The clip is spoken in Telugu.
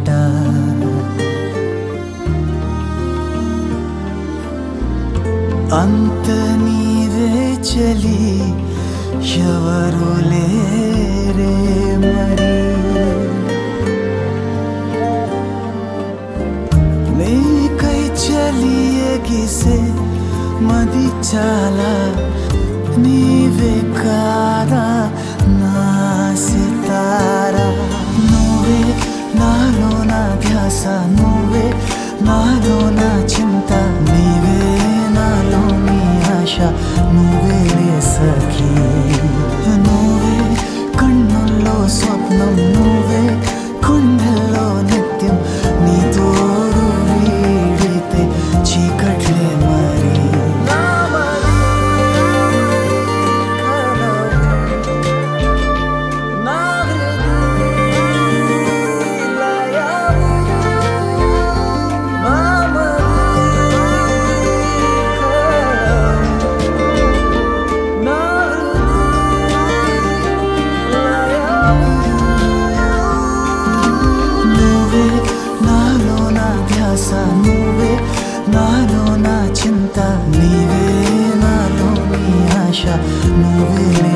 మాట అంత నీవే చలి ఎవరు లేరే మరి నీకై చలియగిసే మది చాలా నీవే కాదా నా సితారా నువ్వే నాలో నా ధ్యాస నువ్వే నాలో నా చింత నీవే నాలో నీ ఆశ నువ్వే రే సఖీ నువ్వే కన్నుల్లో స్వప్నం నువ్వే కొండల్లో నిత్యం నీ తోడు వీడితే చీకట్లే మరి నువ్వే నాలో నా ధ్యాస నువ్వే నాలో నా చింత నీవే నాలో నీ ఆశ నువ్వే